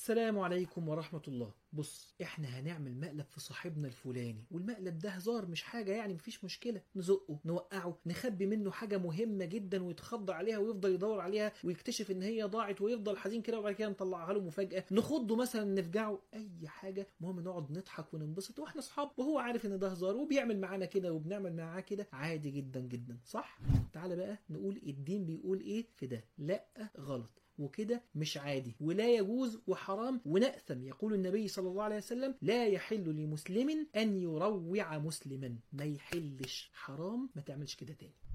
السلام عليكم ورحمة الله بص احنا هنعمل مقلب في صاحبنا الفلاني والمقلب ده هزار مش حاجة يعني مفيش مشكلة نزقه نوقعه نخبي منه حاجة مهمة جدا ويتخض عليها ويفضل يدور عليها ويكتشف ان هي ضاعت ويفضل حزين كده وبعد كده نطلعها له مفاجأة نخضه مثلا نفجعه اي حاجة المهم نقعد نضحك وننبسط واحنا اصحاب وهو عارف ان ده هزار وبيعمل معانا كده وبنعمل معاه كده عادي جدا جدا صح تعالى بقى نقول الدين بيقول ايه في ده لا غلط وكده مش عادي ولا يجوز وحرام ونأثم يقول النبي صلى الله عليه وسلم لا يحل لمسلم أن يروع مسلما ما يحلش حرام ما تعملش كده تاني